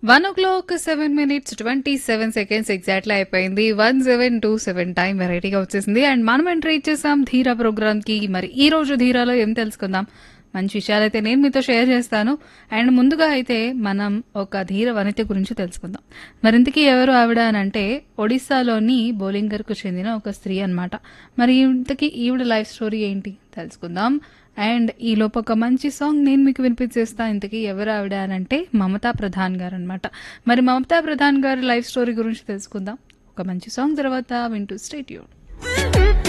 one o'clock seven minutes twenty seven seconds exactly అయిపోయింది one seven two seven time వెరైటీగా వచ్చేసింది and మనం entry ఇచ్చేసాం ధీరా ప్రోగ్రామ్కి మరి ఈ రోజు ధీరాలో ఏం తెలుసుకుందాం మంచి విషయాలు అయితే నేను మీతో షేర్ చేస్తాను అండ్ ముందుగా అయితే మనం ఒక ధీర వనిత గురించి తెలుసుకుందాం మరి ఇంతకీ ఎవరు ఆవిడ అని అంటే ఒడిస్సాలోని బోలింగర్కు చెందిన ఒక స్త్రీ అన్నమాట మరి ఇంతకీ ఈవిడ లైఫ్ స్టోరీ ఏంటి తెలుసుకుందాం అండ్ ఈ లోపు ఒక మంచి సాంగ్ నేను మీకు వినిపించేస్తా ఇంతకీ ఎవరు ఆవిడ అని అంటే మమతా ప్రధాన్ గారు అనమాట మరి మమతా ప్రధాన్ గారి లైఫ్ స్టోరీ గురించి తెలుసుకుందాం ఒక మంచి సాంగ్ తర్వాత వింటూ స్టేట్ యూన్